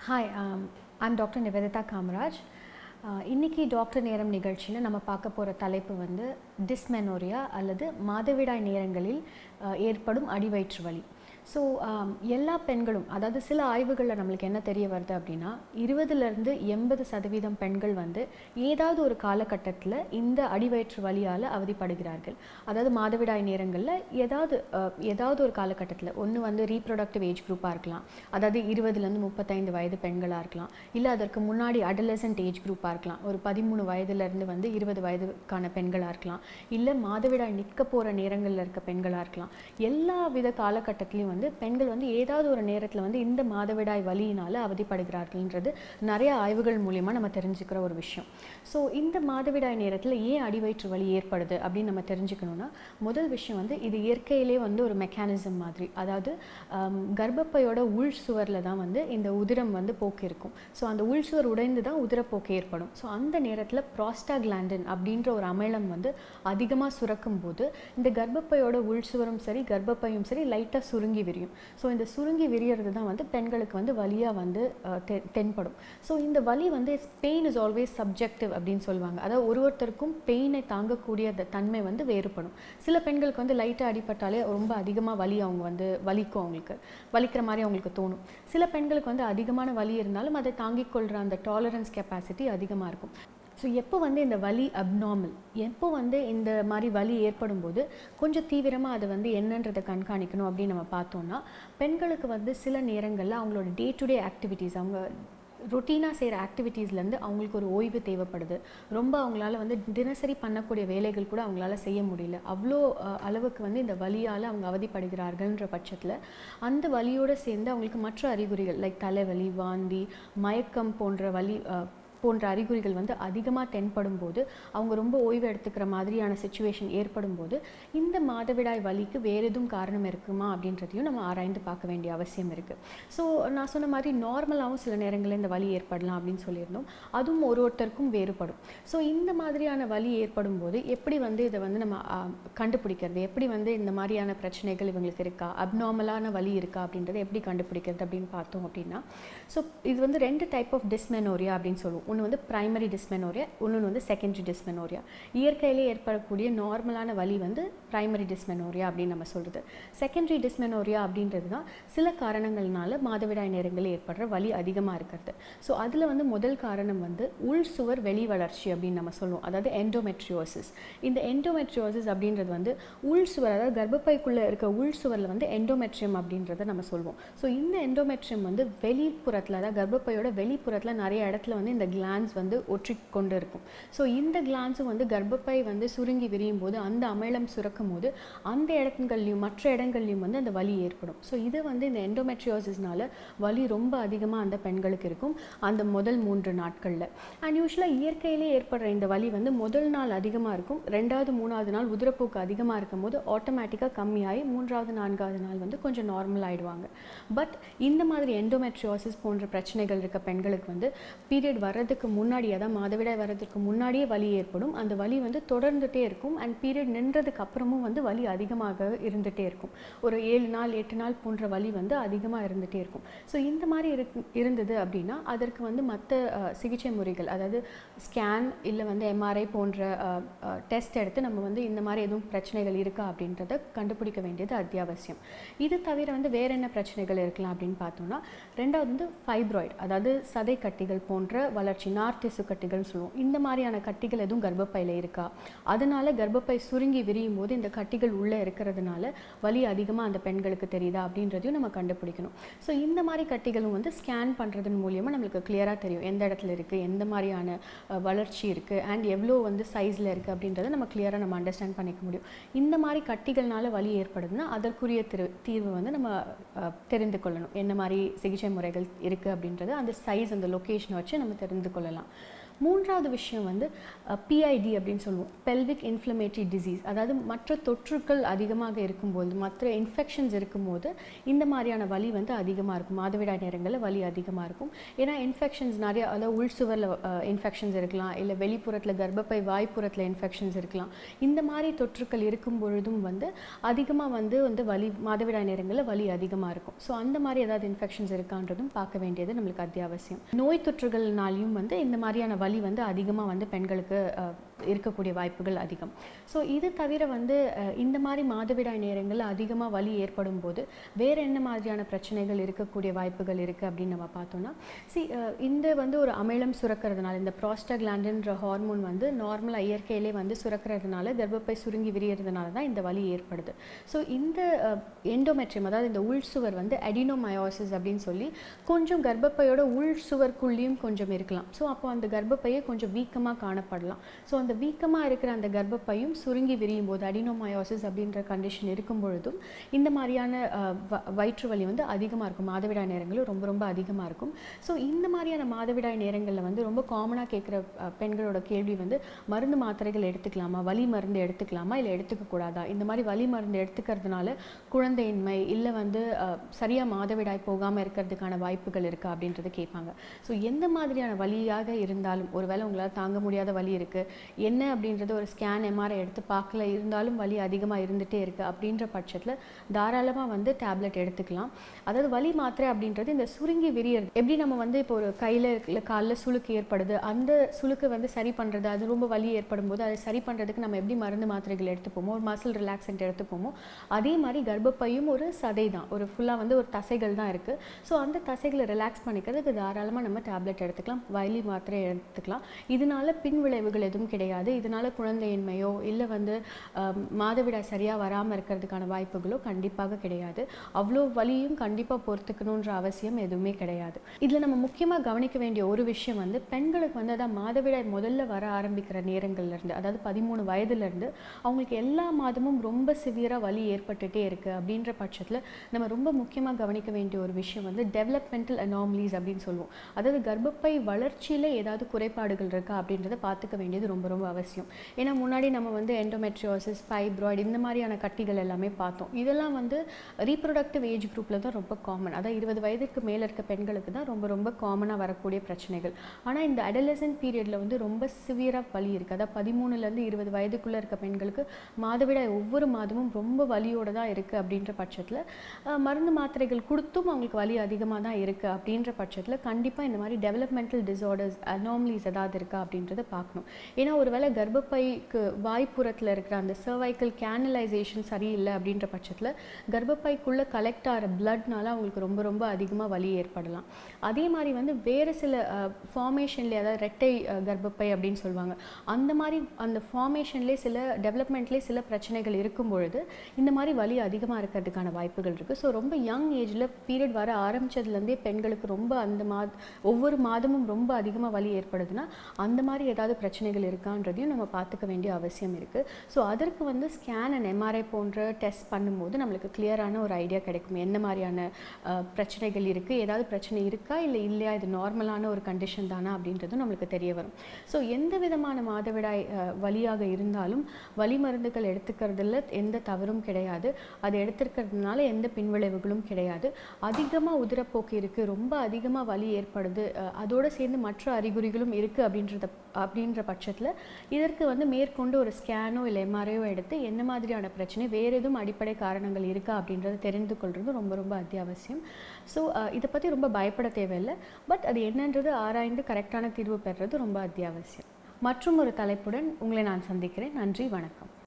hi I'm doctor Nivedita Kamaraj இன்னைக்கு doctor நேரம் நிகழ்ச்சியில் நம்ம பார்க்க போகிற தலைப்பு வந்து டிஸ்மெனோரியா அல்லது மாதவிடாய் நேரங்களில் அஹ், ஏற்படும் அடிவயிற்று வலி ஸோ எல்லா பெண்களும் அதாவது சில ஆய்வுகளில் நம்மளுக்கு என்ன தெரிய வருது அப்படின்னா இருபதுலேருந்து எண்பது சதவீதம் பெண்கள் வந்து ஏதாவது ஒரு காலகட்டத்தில் இந்த அடிவயிற்று வலியால் அவதிப்படுகிறார்கள் அதாவது மாதவிடாய் நேரங்களில் ஏதாவது அஹ், ஏதாவது ஒரு காலகட்டத்தில் ஒன்று வந்து ரீப்ரொடக்டிவ் ஏஜ் குரூப்பாக இருக்கலாம் அதாவது இருபதுலேருந்து முப்பத்தைந்து வயது பெண்களாக இருக்கலாம் இல்லை அதற்கு முன்னாடி அடலசன்ட் ஏஜ் குரூப்பாக இருக்கலாம் ஒரு பதிமூணு வயதுலேருந்து வந்து இருபது வயதுக்கான பெண்களாக இருக்கலாம் இல்லை மாதவிடாய் நிற்க போகிற நேரங்களில் இருக்க பெண்களாக இருக்கலாம் எல்லா வித காலகட்டத்திலையும் வந்து பெண்கள் வந்து ஏதாவது ஒரு நேரத்தில் வந்து இந்த மாதவிடாய் வலியினால் அவதிப்படுகிறார்கள்ன்றது நிறைய ஆய்வுகள் மூலியமா நம்ம தெரிஞ்சுக்கிற ஒரு விஷயம் ஸோ இந்த மாதவிடாய் நேரத்தில் ஏன் அடிவயிற்று வலி ஏற்படுது அப்படின்னு நம்ம தெரிஞ்சுக்கணும்னா முதல் விஷயம் வந்து இது இயற்கையிலே வந்து ஒரு மெக்கானிசம் மாதிரி அதாவது ஆம், கர்ப்பப்பையோட உள் சுவரில் தான் வந்து இந்த உதிரம் வந்து போக்கு இருக்கும் ஸோ அந்த உள் சுவர் உடைந்து தான் உதிரப்போக்கு ஏற்படும் ஸோ அந்த நேரத்தில் ப்ராஸ்டாகிளாண்டின் அப்படின்ற ஒரு அமிலம் வந்து அதிகமாக சுரக்கும் போது இந்த கர்ப்பப்பையோட உள் சுவரும் சரி கர்ப்பப்பையும் சரி லைட்டாக சுருங்கி விரியும் ஸோ இந்த சுருங்கி விரியறது தான் வந்து பெண்களுக்கு வந்து வலியாக வந்து அஹ், தெ- தென்படும் ஸோ இந்த வலி வந்து பெயின் இஸ் ஆல்வேஸ் சப்ஜெக்டிவ் அப்படின்னு சொல்லுவாங்க அதாவது ஒரு ஒருத்தருக்கும் பெயினை தாங்கக்கூடிய அந்த தன்மை வந்து வேறுபடும் சில பெண்களுக்கு வந்து லைட்டாக அடிபட்டாலே ரொம்ப அதிகமாக வலி அவங்க வந்து வலிக்கும் அவங்களுக்கு வலிக்கிற மாதிரி அவங்களுக்கு தோணும் சில பெண்களுக்கு வந்து அதிகமான வலி இருந்தாலும் அதை தாங்கிக் கொள்கிற அந்த டாலரன்ஸ் கெப்பாசிட்டி அதிகமாக இருக்கும் ஸோ எப்போ வந்து இந்த வலி அப்நார்மல் எப்போ வந்து இந்த மாதிரி வலி ஏற்படும் போது கொஞ்சம் தீவிரமாக அதை வந்து என்னன்றதை கண்காணிக்கணும் அப்படின்னு நம்ம பார்த்தோம்னா பெண்களுக்கு வந்து சில நேரங்களில் அவங்களோட டே டு டே ஆக்டிவிட்டீஸ் அவங்க ரொட்டீனாக செய்கிற ஆக்டிவிட்டீஸ்லேருந்து அவங்களுக்கு ஒரு ஓய்வு தேவைப்படுது ரொம்ப அவங்களால வந்து தினசரி பண்ணக்கூடிய வேலைகள் கூட அவங்களால செய்ய முடியல அவ்வளோ அஹ், அளவுக்கு வந்து இந்த வலியால் அவங்க அவதிப்படுகிறார்கள்ன்ற பட்சத்தில் அந்த வலியோடு சேர்ந்து அவங்களுக்கு மற்ற அறிகுறிகள் லைக் தலைவலி வாந்தி மயக்கம் போன்ற வலி அஹ், போன்ற அறிகுறிகள் வந்து அதிகமாக தென்படும் போது அவங்க ரொம்ப ஓய்வு எடுத்துக்கிற மாதிரியான சுச்சுவேஷன் ஏற்படும் போது இந்த மாதவிடாய் வலிக்கு வேறு எதுவும் காரணம் இருக்குமா அப்படின்றதையும் நம்ம ஆராய்ந்து பார்க்க வேண்டிய அவசியம் இருக்குது ஸோ நான் சொன்ன மாதிரி நார்மலாகவும் சில நேரங்களில் இந்த வலி ஏற்படலாம் அப்படின்னு சொல்லியிருந்தோம் அதுவும் ஒரு ஒருத்தருக்கும் வேறுபடும் ஸோ இந்த மாதிரியான வலி ஏற்படும் போது எப்படி வந்து இதை வந்து நம்ம ஆ, கண்டுபிடிக்கிறது எப்படி வந்து இந்த மாதிரியான பிரச்சனைகள் இவங்களுக்கு இருக்கா அப்நார்மலான வலி இருக்கா அப்படின்றத எப்படி கண்டுபிடிக்கிறது அப்படின்னு பார்த்தோம் அப்படின்னா ஸோ இது வந்து ரெண்டு டைப் ஆஃப் டிஸ்மெனோரியா அப்படின்னு சொல்லுவோம் ஒன்று வந்து பிரைமரி டிஸ்மெனோரியா இன்னொன்று வந்து செகண்டரி டிஸ்மெனோரியா இயற்கையிலே ஏற்படக்கூடிய நார்மலான வலி வந்து பிரைமரி டிஸ்மெனோரியா அப்படின்னு நம்ம சொல்கிறது செகண்டரி டிஸ்மெனோரியா அப்படின்றது தான் சில காரணங்கள்னால மாதவிடாய் நேரங்களில் ஏற்படுற வலி அதிகமாக இருக்கிறது ஸோ அதில் வந்து முதல் காரணம் வந்து உள் சுவர் வெளி வளர்ச்சி அப்படின்னு நம்ம சொல்லுவோம் அதாவது எண்டோமெட்ரியோசிஸ் இந்த எண்டோமெட்ரியோசிஸ் அப்படின்றது வந்து உள் சுவர் அதாவது கர்ப்பப்பைக்குள்ளே இருக்க உள் சுவரில் வந்து எண்டோமெட்ரியம் அப்படின்றத நம்ம சொல்லுவோம் ஸோ இந்த எண்டோமெட்ரியம் வந்து வெளிப்புறத்தில் அதாவது கர்ப்பப்பையோட வெளிப்புறத்தில் நிறைய இடத்துல வந்து இந்த கிளான்ஸ் வந்து ஒற்றிக்கொண்டு இருக்கும் ஸோ இந்த கிளான்ஸும் வந்து கர்ப்பப்பை வந்து சுருங்கி விரியும் போது அந்த அமிலம் சுரக்கும் போது அந்த இடங்கள்லையும் மற்ற இடங்கள்லையும் வந்து அந்த வலி ஏற்படும் ஸோ இது வந்து இந்த எண்டோமெட்ரியோசிஸ்னால வலி ரொம்ப அதிகமாக அந்த பெண்களுக்கு இருக்கும் அந்த முதல் மூன்று நாட்களில் அண்ட் யூஸ்வலாக இயற்கையிலே ஏற்படுற இந்த வலி வந்து முதல் நாள் அதிகமாக இருக்கும் ரெண்டாவது மூணாவது நாள் உதிரப்போக்கு அதிகமாக இருக்கும் போது ஆட்டோமேட்டிக்காக கம்மியாகி மூன்றாவது நான்காவது நாள் வந்து கொஞ்சம் நார்மல் ஆயிடுவாங்க பட் இந்த மாதிரி எண்டோமெட்ரியோசிஸ் போன்ற பிரச்சனைகள் இருக்க பெண்களுக்கு வந்து பீரியட் வர்றதுக்கு முன்னாடி அதாவது மாதவிடாய் வர்றதுக்கு முன்னாடியே வலி ஏற்படும் அந்த வலி வந்து தொடர்ந்துட்டே இருக்கும் அண்ட் பீரியட் நின்றதுக்கு அப்புறமும் வந்து வலி அதிகமாக இருந்துகிட்டே இருக்கும் ஒரு ஏழு நாள் எட்டு நாள் போன்ற வலி வந்து அதிகமாக இருந்துகிட்டே இருக்கும் ஸோ இந்த மாதிரி இருக்கு இருந்தது அப்படின்னா அதற்கு வந்து மற்ற சிகிச்சை முறைகள் அதாவது ஸ்கேன் இல்லை வந்து எம்ஆர்ஐ போன்ற டெஸ்ட் எடுத்து நம்ம வந்து இந்த மாதிரி எதுவும் பிரச்சனைகள் இருக்கா அப்படின்றத கண்டுபிடிக்க வேண்டியது அத்தியாவசியம் இது தவிர வந்து வேற என்ன பிரச்சனைகள் இருக்கலாம் அப்படின்னு பார்த்தோம்னா ரெண்டாவது வந்து ஃபைப்ராய்டு அதாவது சதை கட்டிகள் போன்ற வளர்ச்சி நார் திசு கட்டிகள் சொல்லுவோம் இந்த மாதிரியான கட்டிகள் எதுவும் கர்ப்பப்பையில் இருக்கா அதனால கர்ப்பப்பை சுருங்கி விரியும் போது இந்த கட்டிகள் உள்ளே இருக்கிறதுனால வலி அதிகமாக அந்த பெண்களுக்கு தெரியுதா அப்படின்றதையும் நம்ம கண்டுபிடிக்கணும் ஸோ இந்த மாதிரி கட்டிகளும் வந்து ஸ்கேன் பண்ணுறதன் மூலியமாக நம்மளுக்கு கிளியராக தெரியும் எந்த இடத்துல இருக்குது எந்த மாதிரியான அஹ், வளர்ச்சி இருக்குது அண்ட் எவ்வளோ வந்து சைஸில் இருக்குது அப்படின்றத நம்ம கிளியராக நம்ம அண்டர்ஸ்டாண்ட் பண்ணிக்க முடியும் இந்த மாதிரி கட்டிகள்னால வலி ஏற்படுதுன்னா அதற்குரிய திரு தீர்வு வந்து நம்ம அஹ், தெரிந்து கொள்ளணும் என்ன மாதிரி சிகிச்சை முறைகள் இருக்குது அப்படின்றது அந்த சைஸ் அந்த லொக்கேஷனை வச்சு நம்ம தெரிந்து கொள்ளலாம் மூன்றாவது விஷயம் வந்து பிஐடி அப்படின்னு சொல்லுவோம் பெல்விக் இன்ஃப்ளமேட்டரி டிசீஸ் அதாவது மற்ற தொற்றுக்கள் அதிகமாக இருக்கும்போது மற்ற இன்ஃபெக்ஷன்ஸ் இருக்கும்போது இந்த மாதிரியான வலி வந்து அதிகமாக இருக்கும் மாதவிடாய் நேரங்களில் வலி அதிகமாக இருக்கும் ஏன்னா இன்ஃபெக்ஷன்ஸ் நிறைய அதாவது உள் சுவரில் இன்ஃபெக்ஷன்ஸ் இருக்கலாம் இல்லை வெளிப்புறத்தில் கர்ப்பப்பை வாய்ப்புறத்தில் இன்ஃபெக்ஷன்ஸ் இருக்கலாம் இந்த மாதிரி தொற்றுக்கள் இருக்கும் பொழுதும் வந்து அதிகமாக வந்து வந்து வலி மாதவிடாய் நேரங்களில் வலி அதிகமாக இருக்கும் ஸோ அந்த மாதிரி ஏதாவது இன்ஃபெக்ஷன்ஸ் இருக்கான்றதும் பார்க்க வேண்டியது நம்மளுக்கு அத்தியாவசியம் நோய் தொற்றுகள்னாலையும் வந்து இந்த மாதிரியான வலி வந்து அதிகமாக வந்து பெண்களுக்கு அஹ், இருக்கக்கூடிய வாய்ப்புகள் அதிகம் ஸோ இது தவிர வந்து அஹ், இந்த மாதிரி மாதவிடாய் நேரங்களில் அதிகமாக வலி ஏற்படும் போது வேறு என்ன மாதிரியான பிரச்சனைகள் இருக்கக்கூடிய வாய்ப்புகள் இருக்குது அப்படின்னு நம்ம பார்த்தோம்னா சி இந்த வந்து ஒரு அமிலம் சுரக்கிறதுனால இந்த ப்ராஸ்டக்லாண்டின்ற ஹார்மோன் வந்து நார்மலாக இயற்கையிலே வந்து சுரக்கிறதுனால கர்ப்பப்பை சுருங்கி விரியறதுனால தான் இந்த வலி ஏற்படுது ஸோ இந்த எண்டோமெட்ரியம் அதாவது இந்த உள் சுவர் வந்து அடினோமயோசிஸ் அப்படின்னு சொல்லி கொஞ்சம் கர்ப்பப்பையோட உள் சுவர்க்குள்ளேயும் கொஞ்சம் இருக்கலாம் ஸோ அப்போ அந்த கர்ப்பப்பையே கொஞ்சம் வீக்கமாக காணப்படலாம் ஸோ அந்த வீக்கமாக இருக்கிற அந்த கர்ப்பப்பையும் சுருங்கி விரியும் போது அடினோமயோசிஸ் அப்படின்ற கண்டிஷன் இருக்கும் பொழுதும் இந்த மாதிரியான அஹ், வ- வயிற்று வலி வந்து அதிகமாக இருக்கும் மாதவிடாய் நேரங்களும் ரொம்ப ரொம்ப அதிகமாக இருக்கும் ஸோ இந்த மாதிரியான மாதவிடாய் நேரங்களில் வந்து ரொம்ப காமனாக கேட்குற பெண்களோட கேள்வி வந்து மருந்து மாத்திரைகள் எடுத்துக்கலாமா வலி மருந்து எடுத்துக்கலாமா இல்லை எடுத்துக்க கூடாதா இந்த மாதிரி வலி மருந்து எடுத்துக்கிறதுனால குழந்தையின்மை இல்லை வந்து சரியாக மாதவிடாய் போகாமல் இருக்கிறதுக்கான வாய்ப்புகள் இருக்கா அப்படின்றத கேட்பாங்க ஸோ எந்த மாதிரியான வலியாக இருந்தாலும் ஒருவேளை உங்களால் தாங்க முடியாத வலி இருக்குது என்ன அப்படின்றது ஒரு ஸ்கேன் எம்ஆர்ஐ எடுத்து பார்க்கல இருந்தாலும் வலி அதிகமாக இருந்துகிட்டே இருக்குது அப்படின்ற பட்சத்தில் தாராளமாக வந்து டேப்லெட் எடுத்துக்கலாம் அதாவது வலி மாத்திரை அப்படின்றது இந்த சுருங்கி விரியறது எப்படி நம்ம வந்து இப்போ ஒரு கையில் இல்லை காலில் சுளுக்கு ஏற்படுது அந்த சுளுக்கு வந்து சரி பண்ணுறது அது ரொம்ப வலி ஏற்படும் போது அதை சரி பண்ணுறதுக்கு நம்ம எப்படி மருந்து மாத்திரைகள் எடுத்துப்போமோ ஒரு மசில் ரிலாக்ஸன்ட் எடுத்துப்போமோ அதே மாதிரி கர்ப்பப்பையும் ஒரு சதை தான் ஒரு ஃபுல்லாக வந்து ஒரு தசைகள் தான் இருக்குது ஸோ அந்த தசைகளை ரிலாக்ஸ் பண்ணிக்கிறதுக்கு தாராளமாக நம்ம டேப்லெட் எடுத்துக்கலாம் வலி மாத்திரை எடுத்துக்கலாம் இதனால பின் விளைவுகள் எதுவும் கிடையாது இதனால குழந்தையின்மையோ இல்லை வந்து ஆம், மாதவிடாய் சரியாக வராமல் இருக்கிறதுக்கான வாய்ப்புகளோ கண்டிப்பாக கிடையாது அவ்வளோ வலியும் கண்டிப்பாக பொறுத்துக்கணுன்ற அவசியம் எதுவுமே கிடையாது இதில் நம்ம முக்கியமாக கவனிக்க வேண்டிய ஒரு விஷயம் வந்து பெண்களுக்கு வந்து அதான் மாதவிடாய் முதல்ல வர ஆரம்பிக்கிற நேரங்கள்ல இருந்து அதாவது பதிமூணு வயதுலேருந்து அவங்களுக்கு எல்லா மாதமும் ரொம்ப சிவியராக வலி ஏற்பட்டுட்டே இருக்குது அப்படின்ற பட்சத்தில் நம்ம ரொம்ப முக்கியமாக கவனிக்க வேண்டிய ஒரு விஷயம் வந்து டெவலப்மெண்டல் அனாமலிஸ் அப்படின்னு சொல்லுவோம் அதாவது கர்ப்பப்பை வளர்ச்சியில் ஏதாவது குறைபாடுகள் இருக்கா அப்படின்றத பார்த்துக்க வேண்டியது ரொம்ப ரொம்ப அவசியம் ஏன்னா முன்னாடி நம்ம வந்து எண்டோமெட்ரியோசிஸ் ஃபைப்ராய்டு இந்த மாதிரியான கட்டிகள் எல்லாமே பார்த்தோம் இதெல்லாம் வந்து ரீப்ரொடக்டிவ் ஏஜ் குரூப்பில் தான் ரொம்ப காமன் அதாவது இருபது வயதுக்கு மேலே இருக்க பெண்களுக்கு தான் ரொம்ப ரொம்ப காமனாக வரக்கூடிய பிரச்சனைகள் ஆனால் இந்த அடலசன்ட் பீரியடில் வந்து ரொம்ப சிவியராக வலி இருக்குது அதாவது பதிமூணுலேருந்து இருபது வயதுக்குள்ளே இருக்க பெண்களுக்கு மாதவிடாய் ஒவ்வொரு மாதமும் ரொம்ப வலியோட தான் இருக்குது அப்படின்ற பட்சத்தில் அஹ், மருந்து மாத்திரைகள் கொடுத்தும் அவங்களுக்கு வலி அதிகமாக தான் இருக்குது அப்படின்ற பட்சத்தில் கண்டிப்பாக இந்த மாதிரி டெவலப்மெண்டல் டிசார்டர்ஸ் அனாமலிஸ் ஏதாவது இருக்கா அப்படின்றத பார்க்கணும் ஏன்னா ஒருவேளை கர்ப்பப்பைக்கு வாய்ப்புறத்தில் இருக்கிற அந்த சர்வைக்கல் கேனலைசேஷன் சரியில்லை அப்படின்ற பட்சத்தில் கர்ப்பப்பைக்குள்ளே கலெக்ட் ஆகிற பிளட்னால அவங்களுக்கு ரொம்ப ரொம்ப அதிகமாக வலி ஏற்படலாம் அதே மாதிரி வந்து வேறு சில ஃபார்மேஷன்லேயே அதாவது ரெட்டை அஹ், கர்ப்பப்பை அப்படின்னு சொல்லுவாங்க அந்த மாதிரி அந்த ஃபார்மேஷன்லேயே சில டெவலப்மெண்ட்லேயே சில பிரச்சனைகள் இருக்கும் பொழுது இந்த மாதிரி வலி அதிகமாக இருக்கிறதுக்கான வாய்ப்புகள் இருக்குது ஸோ ரொம்ப யங் ஏஜில் பீரியட் வர ஆரம்பிச்சதுலேருந்தே பெண்களுக்கு ரொம்ப அந்த மா ஒவ்வொரு மாதமும் ரொம்ப அதிகமாக வலி ஏற்படுதுன்னா அந்த மாதிரி ஏதாவது பிரச்சனைகள் இருக்கான்றதையும் நம்ம பார்த்துக்க வேண்டிய அவசியம் இருக்குது ஸோ அதற்கு வந்து ஸ்கேன் அண்ட் எம்ஆர்ஐ போன்ற டெஸ்ட் பண்ணும்போது நம்மளுக்கு கிளியரான ஒரு ஐடியா கிடைக்கும் என்ன மாதிரியான அஹ், பிரச்சனைகள் இருக்குது ஏதாவது பிரச்சனை இருக்கா இல்லை இல்லையா இது நார்மலான ஒரு கண்டிஷன் தானா அப்படின்றதும் நம்மளுக்கு தெரிய வரும் ஸோ எந்த விதமான மாதவிடாய் அஹ், வலியாக இருந்தாலும் வலி மருந்துகள் எடுத்துக்கிறதுல எந்த தவறும் கிடையாது அது எடுத்துக்கிறதுனால எந்த பின்விளைவுகளும் கிடையாது அதிகமாக உதிரப்போக்கு இருக்குது ரொம்ப அதிகமாக வலி ஏற்படுது அஹ், அதோட சேர்ந்து மற்ற அறிகுறிகளும் இருக்குது அப்படின்றத அப்படின்ற பட்சத்தில் இதற்கு வந்து மேற்கொண்டு ஒரு ஸ்கேனோ இல்லை எம்ஆர்ஐயோ எடுத்து என்ன மாதிரியான பிரச்சனை வேறு எதுவும் அடிப்படை காரணங்கள் இருக்கா அப்படின்றத தெரிந்து கொள்வது ரொம்ப ரொம்ப அத்தியாவசியம் ஸோ இதை பற்றி ரொம்ப பயப்பட தேவையில்லை பட் அது என்னன்றது ஆராய்ந்து கரெக்டான தீர்வு பெறுறது ரொம்ப அத்தியாவசியம் மற்றும் ஒரு தலைப்புடன் உங்களை நான் சந்திக்கிறேன் நன்றி வணக்கம்